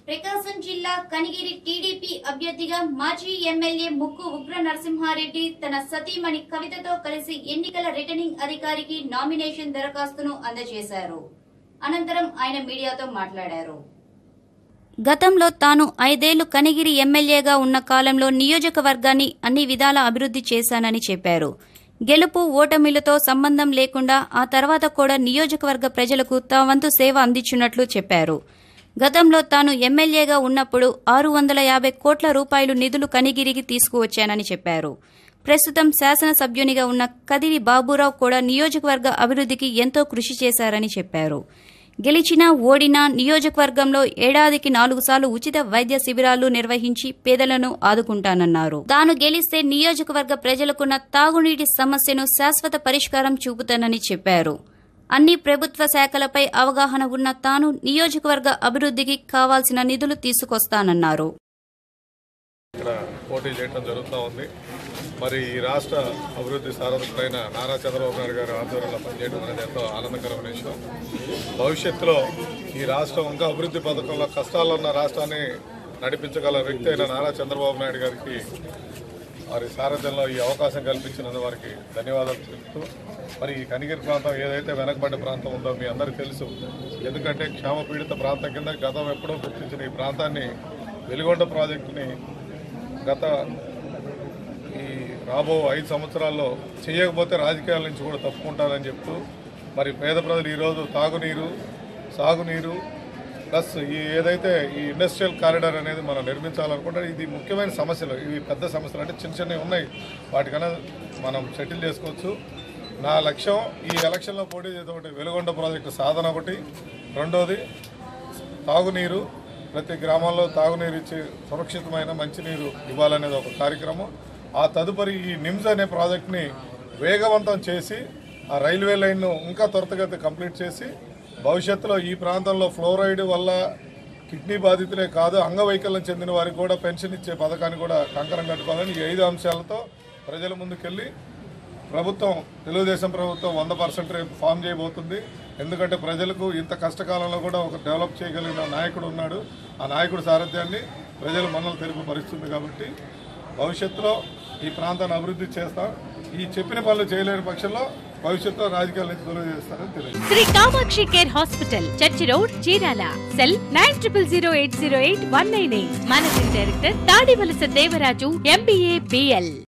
ప్రకాశం జిల్లా కనిగిరి టీడీపీ అభ్యర్థిగా మాజీ ఎమ్మెల్యే ముక్కు ఉగ్ర నరసింహారెడ్డి తన సతీమణి కవితతో కలిసి ఎన్నికల రిటర్నింగ్ అధికారికి నామినేషన్ దరఖాస్తును అందజేశారు అనంతరం ఆయన మీడియాతో మాట్లాడారు గతంలో తాను ఐదేళ్లు కనిగిరి ఎమ్మెల్యేగా ఉన్న కాలంలో నియోజకవర్గాన్ని అన్ని విధాల అభివృద్ధి చేశానని చెప్పారు గెలుపు ఓటమిలతో సంబంధం లేకుండా ఆ తర్వాత కూడా నియోజకవర్గ ప్రజలకు తమ వంతు సేవ అందించినట్లు చెప్పారు గతంలో తాను ఎమ్మెల్యేగా ఉన్నప్పుడు ఆరు వందల యాభై కోట్ల రూపాయలు నిధులు కనిగిరికి తీసుకువచ్చానని చెప్పారు ప్రస్తుతం శాసనసభ్యునిగా ఉన్న కదిరి బాబురావు కూడా నియోజకవర్గ అభివృద్ధికి ఎంతో కృషి చేశారని చెప్పారు గెలిచినా ఓడినా నియోజకవర్గంలో ఏడాదికి నాలుగు సార్లు ఉచిత వైద్య శిబిరాలు నిర్వహించి పేదలను ఆదుకుంటానన్నారు తాను గెలిస్తే నియోజకవర్గ ప్రజలకున్న తాగునీటి సమస్యను శాశ్వత పరిష్కారం చూపుతానని చెప్పారు అన్ని ప్రభుత్వ శాఖలపై అవగాహన ఉన్న తాను నియోజకవర్గ అభివృద్ధికి కావాల్సిన నిధులు తీసుకొస్తానన్నారు ఇక్కడ పోటీ చేయడం జరుగుతూ ఉంది మరి ఈ రాష్ట్ర అభివృద్ధి సారథులైన నారా చంద్రబాబు నాయుడు గారు ఆధ్వర్యంలో పనిచేయడం అనేది ఎంతో ఆనందకరమైన విషయం భవిష్యత్తులో ఈ రాష్ట్రం ఇంకా అభివృద్ధి పథకంలో కష్టాల్లో ఉన్న రాష్ట్రాన్ని నడిపించగల వ్యక్తి అయిన నారా చంద్రబాబు నాయుడు గారికి వారి సారథ్యంలో ఈ అవకాశం కల్పించినందుకు వారికి ధన్యవాదాలు తెలుపుతూ మరి ఈ కనిగిరి ప్రాంతం ఏదైతే వెనకబడ్డ ప్రాంతం ఉందో మీ అందరికీ తెలుసు ఎందుకంటే క్షేమ పీడిత ప్రాంతం కింద గతం ఎప్పుడో గుర్తించిన ఈ ప్రాంతాన్ని వెలుగొండ ప్రాజెక్టుని గత ఈ రాబో ఐదు సంవత్సరాల్లో చేయకపోతే రాజకీయాల నుంచి కూడా తప్పుకుంటారని చెప్తూ మరి పేద ప్రజలు ఈరోజు తాగునీరు సాగునీరు ప్లస్ ఈ ఏదైతే ఈ ఇండస్ట్రియల్ కారిడార్ అనేది మనం నిర్మించాలనుకుంటే ఇది ముఖ్యమైన సమస్యలు ఇవి పెద్ద సమస్యలు అంటే చిన్న చిన్నవి ఉన్నాయి వాటికన్నా మనం సెటిల్ చేసుకోవచ్చు నా లక్ష్యం ఈ ఎలక్షన్లో పోటీ చేసే ఒకటి వెలుగొండ ప్రాజెక్టు సాధన ఒకటి రెండోది తాగునీరు ప్రతి గ్రామంలో తాగునీరు ఇచ్చి సురక్షితమైన మంచినీరు ఇవ్వాలనేది ఒక కార్యక్రమం ఆ తదుపరి ఈ నిమ్స్ అనే ప్రాజెక్ట్ని వేగవంతం చేసి ఆ రైల్వే లైన్ను ఇంకా త్వరితగతి కంప్లీట్ చేసి భవిష్యత్తులో ఈ ప్రాంతంలో ఫ్లోరైడ్ వల్ల కిడ్నీ బాధితులే కాదు అంగవైకల్యం చెందిన వారికి కూడా పెన్షన్ ఇచ్చే పథకాన్ని కూడా కంకరం కట్టుకోవాలని ఈ ఐదు అంశాలతో ప్రజల ముందుకెళ్ళి ప్రభుత్వం తెలుగుదేశం ప్రభుత్వం వంద పర్సెంట్ రేపు ఫామ్ చేయబోతుంది ఎందుకంటే ప్రజలకు ఇంత కష్టకాలంలో కూడా ఒక డెవలప్ చేయగలిగిన నాయకుడు ఉన్నాడు ఆ నాయకుడి సారథ్యాన్ని ప్రజలు మనల్ని తెలుపు పరిస్థితుంది కాబట్టి భవిష్యత్తులో ఈ ప్రాంతాన్ని అభివృద్ధి చేస్తాం ఈ చెప్పిన పనులు చేయలేని పక్షంలో భవిష్యత్తులో రాజకీయాల నుంచి దూరం చేస్తారని తెలియదు Shri Kamakshi care hospital church road Chirala cell nine triple zero eight zero eight one nine eight managing director Tadivalasa Devaraju MBA BL